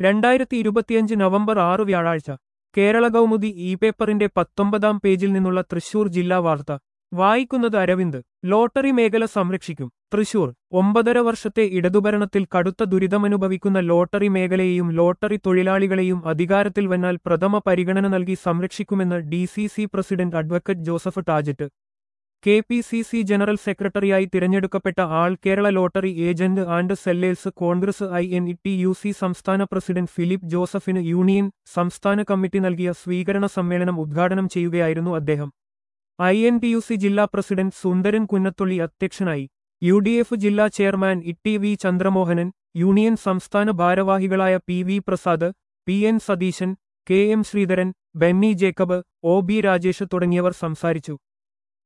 രണ്ടായിരത്തി ഇരുപത്തിയഞ്ച് നവംബർ ആറ് വ്യാഴാഴ്ച കേരള കൗമുദി ഇ പേപ്പറിന്റെ പത്തൊമ്പതാം പേജിൽ നിന്നുള്ള തൃശൂർ ജില്ലാ വാർത്ത വായിക്കുന്നത് അരവിന്ദ് ലോട്ടറി മേഖല സംരക്ഷിക്കും തൃശൂർ ഒമ്പതര വർഷത്തെ ഇടതുഭരണത്തിൽ കടുത്ത ദുരിതമനുഭവിക്കുന്ന ലോട്ടറി മേഖലയെയും ലോട്ടറി തൊഴിലാളികളെയും അധികാരത്തിൽ വന്നാൽ പ്രഥമ പരിഗണന നൽകി സംരക്ഷിക്കുമെന്ന് D C C president advocate Joseph Tajet K P C C general സെക്രട്ടറിയായി തിരഞ്ഞെടുക്കപ്പെട്ട ആൾ Kerala lottery agent and sellers Congress I N T U C സംസ്ഥാന പ്രസിഡന്റ് ഫിലിപ്പ് ജോസഫിന് യൂണിയൻ സംസ്ഥാന കമ്മിറ്റി നൽകിയ സ്വീകരണ സമ്മേളനം ഉദ്ഘാടനം ചെയ്യുകയായിരുന്നു അദ്ദേഹം I N T U C ജില്ലാ പ്രസിഡന്റ് സുന്ദരൻ കുന്നത്തുള്ളി അധ്യക്ഷനായി യു ഡി എഫ് ജില്ലാ chairman E V Chandramohanan union സംസ്ഥാന ഭാരവാഹികളായ P V Prasad P N Satheesan K M Sreedharan Benny Jacob O B Rajesh തുടങ്ങിയവർ സംസാരിച്ചു